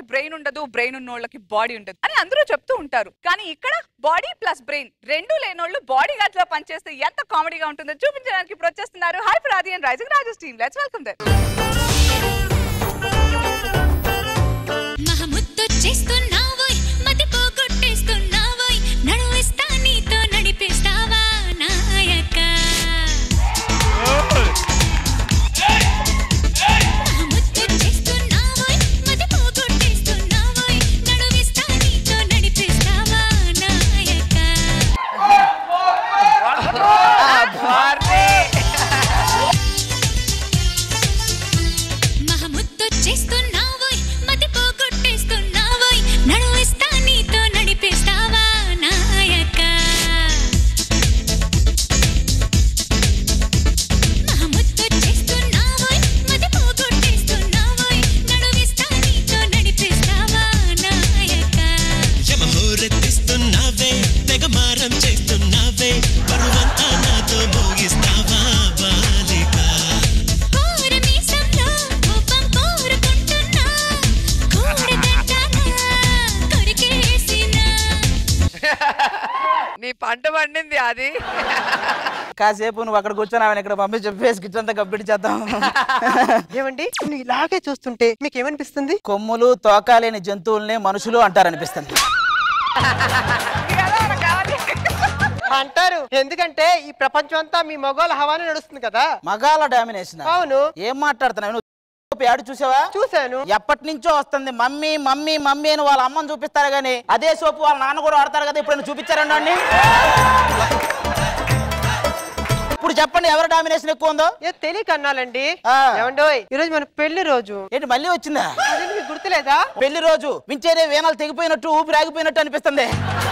ఉన్నోళ్ళకి brain ఉండదు brain ఉన్నోళ్ళకి body ఉండదు అని అందరూ చెప్తూ ఉంటారు కానీ ఇక్కడ బాడీ ప్లస్ బ్రెయిన్ రెండు లేనోళ్ళు బాడీ గార్డ్ లో పనిచేస్తే ఎంత కామెడీగా ఉంటుందో చూపించడానికి ఇప్పుడు వచ్చేస్తున్నారు hyper Aadi and rising Raju's team let's welcome them మహముద్దొచ్చేస్తున్నావోయ్ మతి పోగొట్టేస్తున్నావోయ్ నడువిస్తా నీతో నడిపిస్తావా నాయక మహముద్దొచ్చేస్తున్నావోయ్ మతి పోగొట్టేస్తున్నావోయ్ నడువిస్తా నీతో నడిపిస్తావా నాయక మహముద్దొచ్చేస్తున్నావోయ్ మతి పోగొట్టేస్తున్నావోయ్ నడువిస్తా నీతో నడిపిస్తావా నాయక మహముద్దొచ్చేస్తున్నావోయ్ మతి పోగొట్టేస్తున్నావోయ్ నడువిస్తా నీతో నడిపిస్తావా నాయక యమహోరెత్తిస్తున్నావే తెగ మారం చేస్తున్నావే పరువంతా నాతో మోగిస్తావా బాలిక కోరమీసంలో కోపం కోరుకుంటున్నా కూడదంటానా కొరికేసినా నీ పంట పండింది అది కాసేపు నువ్వు అక్కడ కూర్చొని ఆమెను ఇక్కడ పంపించి ఫేస్ కిచ్ అంతా కంప్లీట్ చేద్దాం ఏమండి నువ్వు ఇలాగే చూస్తుంటే మీకు ఏమనిపిస్తుంది కొమ్ములు తోకాలేని జంతువుల్ని మనుషులు అంటారనిపిస్తుంది అంటారు ఎందుకంటే ఈ ప్రపంచం అంతా మీ మగవాళ్ళ హవానే నడుస్తుంది కదా మగాల డామినేషన్ అవును ఏం మాట్లాడుతున్నావు నువ్వు యాడ్ చూసావా చూశాను ఎప్పటి నుంచో వస్తుంది మమ్మీ మమ్మీ మమ్మీ అని వాళ్ళ అమ్మని చూపిస్తారు కానీ అదే సోపు వాళ్ళ నాన్న కూడా వాడతారు కదా ఇప్పుడు చూపించారండి వాడిని? ఇప్పుడు చెప్పండి ఎవరు డామినేషన్ ఎక్కువ ఉందో ఏ తెలియక అన్నాలండి ఆ. ఏమండోయ్ ఈ రోజు మన పెళ్లి రోజు ఏంటి మళ్ళీ వచ్చిందా అది మీకు గుర్తులేదా పెళ్లి రోజు మించేదే వేనాలు తెగిపోయినట్టు ఊపిరి ఆగిపోయినట్టు అనిపిస్తుంది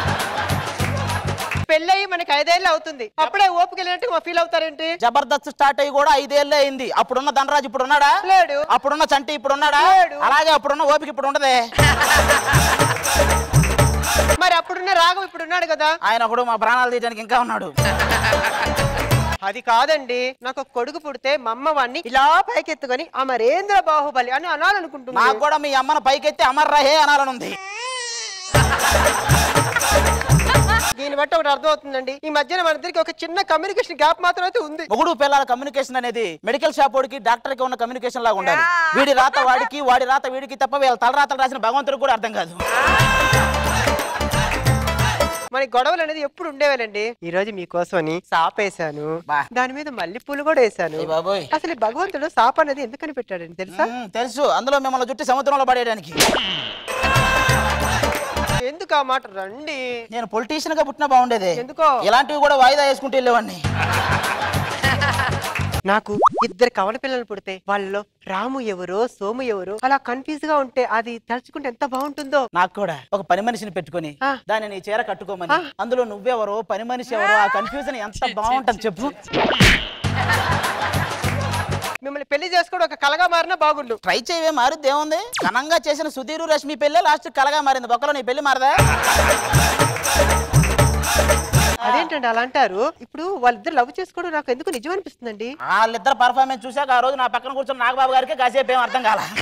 పెళ్లి అయ్యి మనకి ఐదేళ్ళు అవుతుంది అప్పుడే ఓపిక వెళ్ళినట్టు ఫీల్ అవుతారేంటి జబర్దస్త్ స్టార్ట్ అయ్యి కూడా ఐదేళ్ళే అయింది అప్పుడున్న ధనరాజు ఇప్పుడు ఉన్నాడా లేడు అప్పుడున్న చంటి ఇప్పుడు ఉన్నాడా లేడు. అలాగే అప్పుడున్న ఓపిక ఇప్పుడు ఉండదే మరి అప్పుడున్న రాగం ఇప్పుడు ఉన్నాడు కదా ఆయన ఒకడు మా ప్రాణాలు తీయడానికి ఇంకా ఉన్నాడు అది కాదండి నాకు ఒక కొడుకు పుడితే మా అమ్మ వాడిని ఇలా పైకెత్తుకొని అమరేంద్ర బాహుబలి అని అనాలనుకుంటున్నా నాకు కూడా మీ అమ్మను పైకెత్తి అమర్రా హే అనాలనుంది దీన్ని బట్టి ఒకటి అర్థం అవుతుందండి ఈ మధ్యన మన ఇద్దరికి ఒక చిన్న కమ్యూనికేషన్ గ్యాప్ మాత్రం అయితే ఉంది మొగుడు పిల్లల కమ్యూనికేషన్ అనేది మెడికల్ షాప్ వాడికి డాక్టర్ కి ఉన్న కమ్యూనికేషన్ లాగా ఉండాలి వీడి రాత వాడికి వాడి రాత వీడికి తప్ప వీళ్ళ తలరాతలు రాసిన భగవంతుడికి కూడా అర్థం కాదు మన గొడవలు అనేది ఎప్పుడు ఉండేవేనండి ఈ రోజు మీకోసమని సాపేశాను బా. దాని మీద మల్లెపూలు కూడా వేశాను ఏ బాబోయ్. అసలు ఈ భగవంతుడు సాప్ అనేది ఎందుకని పెట్టాడండి తెలుసా మ్మ్, తెలుసు అందులో మిమ్మల్ని చుట్టి సముద్రంలో పడేయడానికి ఎందుకు ఆ మాట రండి నేను పొలిటీషియన్ గా పుట్టినా బాగుండేది ఎందుకో? ఇలాంటివి కూడా వాయిదా వేసుకుంటూ వెళ్ళేవాడిని నాకు ఇద్దరు కవల పిల్లలు పుడితే వాళ్ళలో రాము ఎవరో సోము ఎవరో అలా కన్ఫ్యూజ్ గా ఉంటే అది తలుచుకుంటే ఎంత బాగుంటుందో నాకు కూడా ఒక పని మనిషిని పెట్టుకొని ఆ. దాన్ని నీ చీర కట్టుకోమని అందులో నువ్వెవరో పని మనిషి ఎవరో ఆ కన్ఫ్యూజన్ ఎంత బాగుంటుంది చెప్పు మిమ్మల్ని పెళ్లి చేసుకోవడం ఒక కలగా మారినా బాగుండు ట్రై చేయవే మారుద్ది ఏముంది ఘనంగా చేసిన సుధీరు రష్మి పెళ్ళే లాస్ట్ కలగా మారింది బొక్కలో నీ పెళ్లి మారదా అదేంటండి అలా అంటారు ఇప్పుడు వాళ్ళిద్దరు లవ్ చేసుకోవడం నాకు ఎందుకు నిజం అనిపిస్తుందండి వాళ్ళిద్దరు పర్ఫార్మెన్స్ చూసాక ఆ రోజు నా పక్కన కూర్చొని నాగబాబు గారికి కాసేపు ఏం అర్థం కాల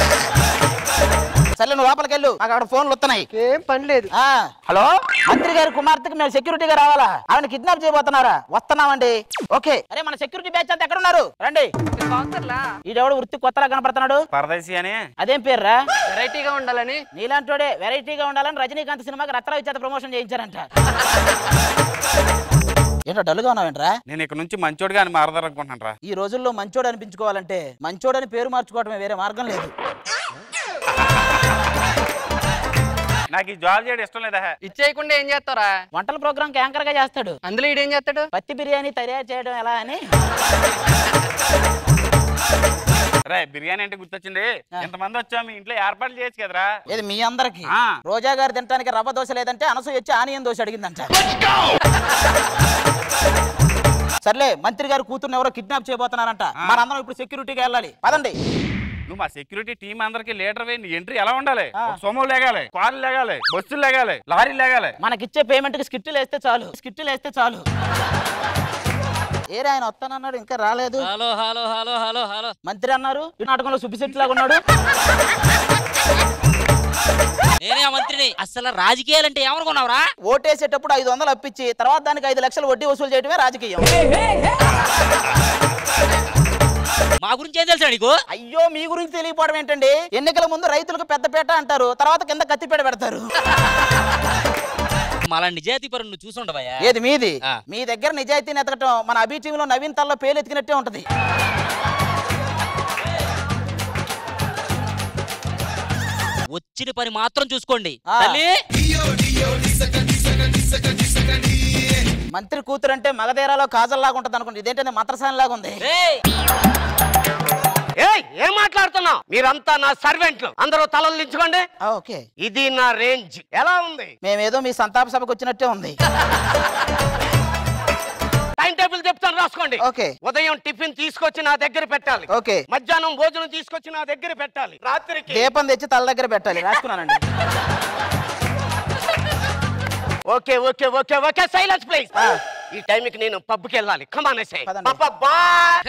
సరే నువ్వు లోపలికి వెళ్ళు నాకు అక్కడ ఫోన్లు వస్తున్నాయి ఏం పని లేదు ఆ, హలో మంత్రి గారి కుమార్తెకి మేము సెక్యూరిటీగా రావాలా ఆవిడ కిడ్నాప్ చేయబోతున్నారా వస్తున్నామండి ఓకే అరే మన సెక్యూరిటీ బ్యాచ్ అంతా ఎక్కడ ఉన్నారు రండి బాగుంటారా ఈడెవడు వృత్తి కొత్తలా కనపడుతున్నాడు పరదేశి అని అదేం పేర్రా వెరైటీగా ఉండాలని నీలాంటోడే వెరైటీగా ఉండాలని రజనీకాంత్ సినిమాకి రత్న చేత ప్రమోషన్ చేయించారంట ఏంటో డల్గా ఉన్నావేంట్రా నేను ఇక్కడ నుంచి మంచోడుగా అని మారదారనుకుంటున్నాను రా ఈ రోజుల్లో మంచోడు అనిపించుకోవాలంటే మంచోడని పేరు మార్చుకోవడమే వేరే మార్గం లేదు నాకు ఈ జాబ్ చేయడం ఇష్టం లేదా ఇచ్చేయకుండా ఏం చేస్తారా వంటల ప్రోగ్రామ్ యాంకర్ గా చేస్తాడు అందులో ఈడేం చేస్తాడు పత్తి బిర్యానీ తయారు చేయడం ఎలా అని రే బిర్యానీ అంటే గుర్తొచ్చింది ఇంతమంది వచ్చాం మీ ఇంట్లో ఏర్పాట్లు చేయొచ్చు కదరా ఇది మీ అందరికి ఆ. రోజా గారు తినడానికి రవ్వ దోశ లేదంటే అనసూయ వచ్చి ఆనియన్ దోశ అడిగిందంట సర్లే మంత్రి గారు కూతుర్ని ఎవరో కిడ్నాప్ చేయబోతున్నారంట మనందరం ఇప్పుడు సెక్యూరిటీకి వెళ్ళాలి పదండి నువ్వు మా సెక్యూరిటీ టీం అందరికి లీడర్ వేయి నీ ఎంట్రీ ఎలా ఉండాలి ఒక సొమ్ము లేగాలి కార్లు లేగాలి బస్సులు లేగాలి లారీలు లేగాలి మనకిచ్చే పేమెంట్ కి స్కిట్లు వేస్తే చాలు స్కిట్లు వేస్తే చాలు ఏరే ఆయన వస్తానన్నాడు ఇంకా రాలేదు hello hello hello hello hello మంత్రి అన్నారు ఈ నాటకంలో సుబ్బిశెట్టి లాగా ఉన్నాడు అసలు రాజకీయాలంటే ఏమనుకున్నావురా ఓటేసేటప్పుడు ఐదు వందలు అప్పించి తర్వాత దానికి ఐదు లక్షలు వడ్డీ వసూలు చేయడమే రాజకీయం మా గురించి ఏం తెలుసా నీకు అయ్యో మీ గురించి తెలియకపోవడం ఏంటండి ఎన్నికల ముందు రైతులకు పెద్దపేట అంటారు తర్వాత కింద కత్తిపేట పెడతారు మాలా నిజాయితీ పరు నువ్వు చూసుండవయ్యా ఏది మీది ఆ. మీ దగ్గర నిజాయితీని ఎతకటం మన అభి టీంలో నవీన్ తల్లో పేలు ఎతికినట్టే ఉంటది వచ్చిన పని మాత్రం చూసుకోండి ఆ. తల్లి మంత్రి కూతురు అంటే మగధీరాలో కాజల్లాగా ఉంటది అనుకోండి ఇదేంటంటే మంత్రసాని లాగా ఉంది ఏయ్! ఏయ్ ఏం మాట్లాడుతున్నావు మీరంతా నా సర్వెంట్లు అందరూ తలలు దించుకోండి ఆ, ఓకే ఇది నా రేంజ్ ఎలా ఉంది మేమేదో మీ సంతాప సభకు వచ్చినట్టే ఉంది టైం టేబుల్ చెప్తాను రాసుకోండి ఓకే. ఉదయం టిఫిన్ తీసుకొచ్చి నా దగ్గర పెట్టాలి ఓకే. మధ్యాహ్నం భోజనం తీసుకొచ్చి నా దగ్గర పెట్టాలి రాత్రికి దీపం తెచ్చి తల దగ్గర పెట్టాలి రాసుకున్నానండి okay okay okay okay silence please ఆ. ఈ టైంకి నేను పబ్కి వెళ్ళాలి కమాన్ సే పదండి. పాపా బాయ్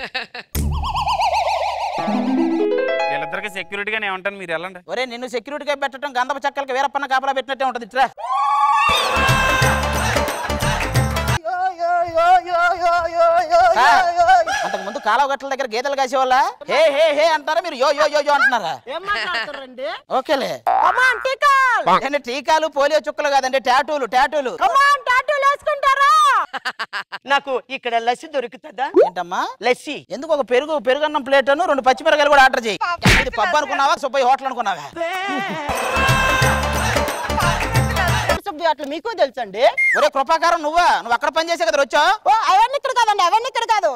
వీళ్ళిద్దరికి సెక్యూరిటీగానే ఉంటాను మీరు వెళ్ళండి ఒరే నిన్ను సెక్యూరిటీగా పెట్టడం గంధపు చక్కలకి వీరప్పన్న కాపలా పెట్టినట్టే ఉంటది ఇట్రా అంతకు ముందు కాలువ గట్ల దగ్గర గీతలు కాసేవాళ్ళ హే హే హే అంటారా మీరు యో యో యో యో అంటున్నారా ఏం మాట్లాడుతారండి ఓకేలే ఏంటి టీకాలు పోలియో చుక్కలు కాదండి టాటూలు టాటూలు టాటూలు వేసుకుంటారా నాకు ఇక్కడ లస్సి దొరుకుతుందా ఏంటమ్మా లస్సి ఎందుకు ఒక పెరుగు పెరుగన్నం ప్లేట్ అను రెండు పచ్చిమిరకాయలు కూడా ఆర్డర్ చేయి ఇది పబ్బు అనుకున్నావా సుబ్బయ్య హోటల్ అనుకున్నావా అట్లా మీకు తెలుసండి ఒరే కృపాకారం నువ్వా నువ్వు అక్కడ పని చేసే కదా వచ్చావు ఓ అవన్నీ ఇక్కడ కాదండి అవన్నీ ఇక్కడ కాదు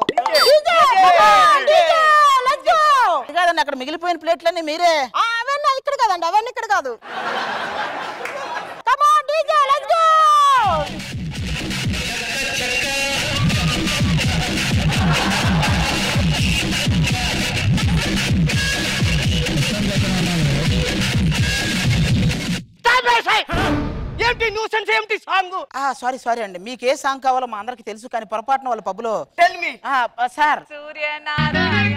ఇది కాదండి అక్కడ మిగిలిపోయిన ప్లేట్లన్నీ మీరే అవన్నీ ఇక్కడ కాదండి అవన్నీ ఇక్కడ కాదు Come on, DJ, let's go! ఏంటి న్యూసెన్స్ ఏమిటి సాంగ్ ఆ సారీ సారీ అండి మీకు ఏ సాంగ్ కావాలో మా అందరికి తెలుసు కానీ పొరపాటున వాళ్ళ పబ్బులో టెల్ మీ ఆ, ఆ, సార్ సూర్యనారాయణ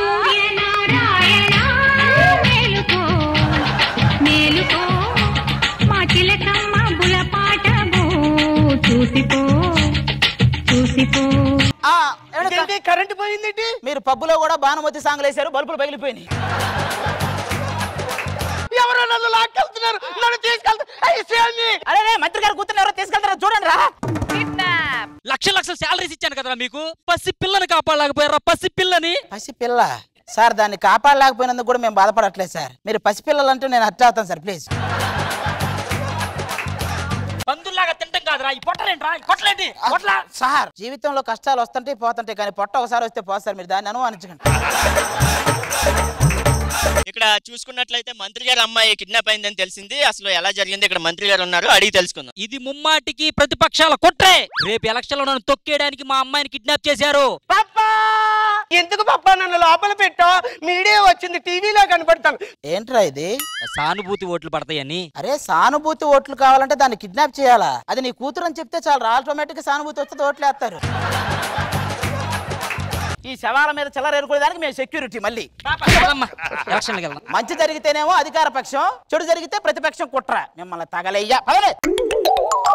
మేలుకో మేలుకో మా చిలకమ్మ బులపాట చూసిపో చూసిపో ఆ, ఏమండి, ఏంటి కరెంట్ పోయింది మీరు పబ్బులో కూడా భానుమతి సాంగ్లు వేశారు బల్బులు పగిలిపోయినాయి ఎవరో నన్ను లాక్కెళ్తున్నారు నన్ను తీసుకెళ్తారు అరే రే, మంత్రి గారు కూతురు ఎవరో తీసుకెళ్తారో చూడండి రా కిడ్నాప్ లక్ష లక్షల శాలరీస్ ఇచ్చాను కదరా మీకు పసి పిల్లని కాపాడలేకపోయారా పసి పిల్లని పసిపిల్ల సార్ దాన్ని కాపాడలేకపోయినందుకు కూడా మేము బాధపడట్లేదు సార్ మీరు పసిపిల్లలు అంటే నేను హర్ట్ అవుతాను సార్ ప్లీజ్ పందుల్లాగా తింటాం కాదురా ఈ పొట్టలేంట్రా ఈ పొట్టలేంటి పొట్ల సార్ జీవితంలో కష్టాలు వస్తుంటే పోతుంటాయి కానీ పొట్ట ఒకసారి వస్తే పోదు సార్ మీరు దాన్ని అనుమానించకండి ఇక్కడ చూసుకున్నట్లయితే మంత్రి గారి అమ్మాయి కిడ్నాప్ అయిందని తెలిసింది అసలు ఎలా జరిగింది ఇక్కడ మంత్రి గారు ఉన్నారు అడిగి తెలుసుకుందాం ఇది ముమ్మాటికి ప్రతిపక్షాల కుట్రే రేపు ఎలక్షన్ లో నన్ను తొక్కేయడానికి మా అమ్మాయిని కిడ్నాప్ చేశారు పాపా ఎందుకు పాపా నన్ను లోపల పెట్టా మీడియా వచ్చింది టీవీలో కనపడతాను ఏంట్రా ఇది సానుభూతి ఓట్లు పడతాయని అరే సానుభూతి ఓట్లు కావాలంటే దాన్ని కిడ్నాప్ చేయాలా అది నీ కూతురు అని చెప్తే చాలు ఆటోమేటిక్ సానుభూతి వస్తుంది ఓట్లు వేస్తారు ఈ శవాల మీద చిల్లర ఏరుకునేదానికి మేము సెక్యూరిటీ మళ్ళీ ఎలక్షన్కి వెళ్దాం మంచి జరిగితేనేమో అధికార పక్షం చెడు జరిగితే ప్రతిపక్షం కుట్ర మిమ్మల్ని తగలయ్యా పదలే